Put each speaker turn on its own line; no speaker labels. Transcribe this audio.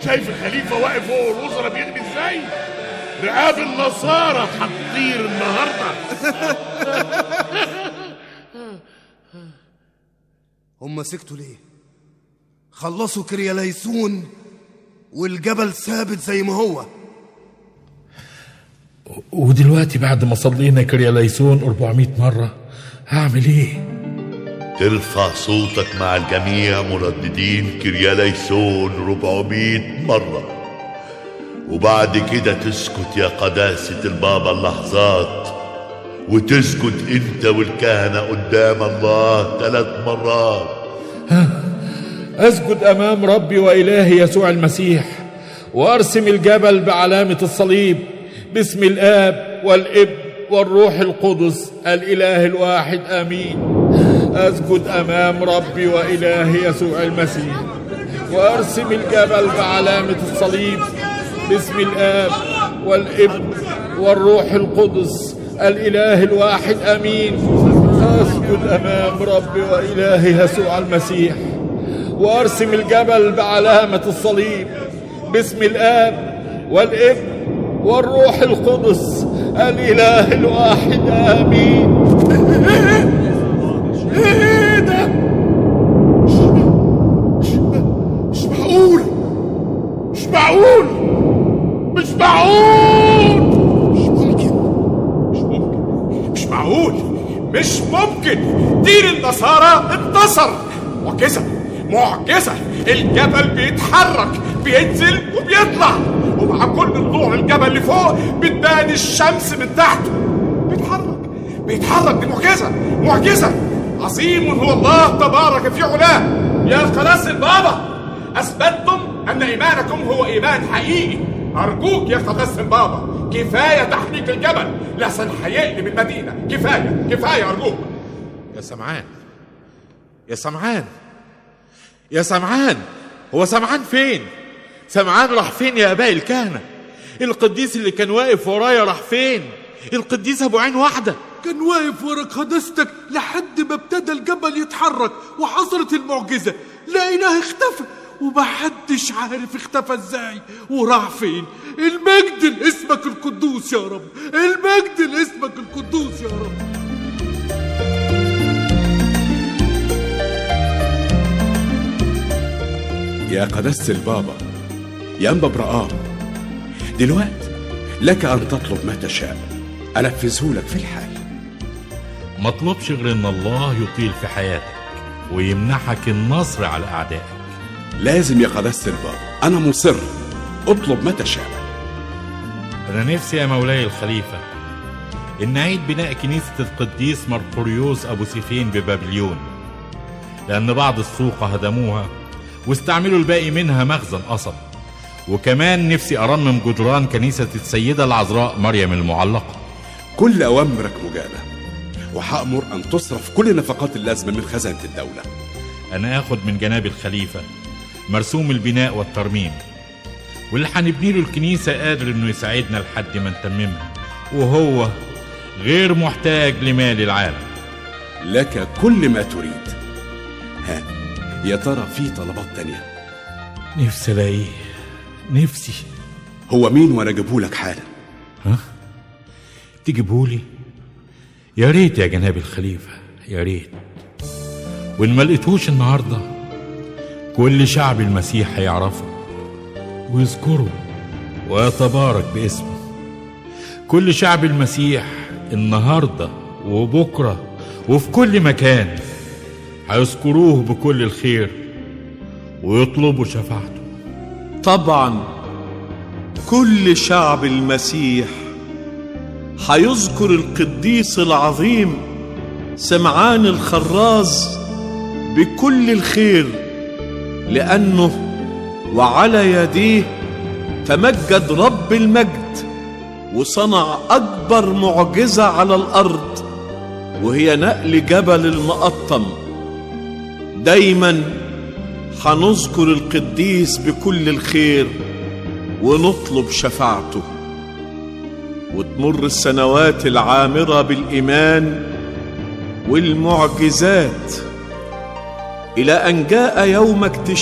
شايف الخليفة واقف فوق الوزراء بيغني ازاي رقاب النصارى هتطير النهارده
هم سكتوا ليه خلصوا كرياليسون والجبل ثابت زي ما هو
ودلوقتي بعد ما صلينا كرياليسون 400 مرة هعمل ايه؟
ترفع صوتك مع الجميع مرددين كرياليسون 400 مرة وبعد كده تسكت يا قداسة البابا اللحظات وتسكت انت والكهنة قدام الله ثلاث مرات
أسجد أمام ربي وإلهي يسوع المسيح وأرسم الجبل بعلامة الصليب باسم الآب والابن والروح القدس الإله الواحد آمين أسجد أمام ربي وإلهي يسوع المسيح وأرسم الجبل بعلامة الصليب باسم الآب والابن والروح القدس الإله الواحد آمين أسجد أمام ربي وإلهي يسوع المسيح وأرسم الجبل بعلامة الصليب باسم الآب والابن والروح القدس الإله الواحد آمين
ايه ده مش معقول مش معقول مش معقول
مش ممكن مش معقول مش ممكن دين النصارى انتصر معجزة معجزة الجبل بيتحرك بينزل وبيطلع ومع كل طلوع الجبل اللي فوق بتبان الشمس من تحته بيتحرك بيتحرك دي معجزة معجزة عظيم هو الله تبارك في علاه يا قناص البابا أثبتتم أن إيمانكم هو إيمان حقيقي أرجوك يا قداسة البابا كفاية تحريك الجبل لحسن هيقلب المدينة كفاية كفاية أرجوك
يا سمعان يا سمعان يا سمعان هو سمعان فين سمعان راح فين يا اباء الكهنه القديس اللي كان واقف ورايا راح فين القديس ابو عين واحده
كان واقف ورا قداستك لحد ما ابتدى الجبل يتحرك وحصلت المعجزة لقيناه اختفى ومحدش عارف اختفى ازاي وراح فين المجد لاسمك القدوس يا رب المجد لاسمك القدوس يا رب
يا قداسة البابا يا أنبا برقام دلوقتي لك أن تطلب ما تشاء أنفذه لك في الحال
ما اطلبش غير ان الله يطيل في حياتك ويمنحك النصر على اعدائك
لازم يا قداسة البابا أنا مصر اطلب ما تشاء
انا نفسي يا مولاي الخليفه ان اعيد بناء كنيسه القديس مرقوريوس ابو سيفين ببابليون لان بعض السوق هدموها واستعملوا الباقي منها مخزن قصب وكمان نفسي ارمم جدران كنيسه السيده العذراء مريم المعلقه
كل أوامرك مجابة وهأمر أن تصرف كل النفقات اللازمة من خزانة الدولة
انا اخد من جناب الخليفه مرسوم البناء والترميم واللي هنبني له الكنيسه قادر انه يساعدنا لحد ما نتممها وهو غير محتاج لمال العالم
لك كل ما تريد ها يا ترى في طلبات تانية
نفسي الاقيه نفسي
هو مين وأنا أجيبهولك حالا
تجيبهولي يا ريت يا جناب الخليفة يا ريت وإن ما لقيتهوش النهاردة كل شعب المسيح هيعرفه ويذكره ويتبارك باسمه كل شعب المسيح النهاردة وبكرة وفي كل مكان هيذكروه بكل الخير ويطلبوا شفاعته
طبعا كل شعب المسيح هيذكر القديس العظيم سمعان الخراز بكل الخير لانه وعلى يديه تمجد رب المجد وصنع اكبر معجزه على الارض وهي نقل جبل المقطم دايما هنذكر القديس بكل الخير ونطلب شفاعته وتمر السنوات العامرة بالإيمان والمعجزات إلى أن جاء يوم اكتشاف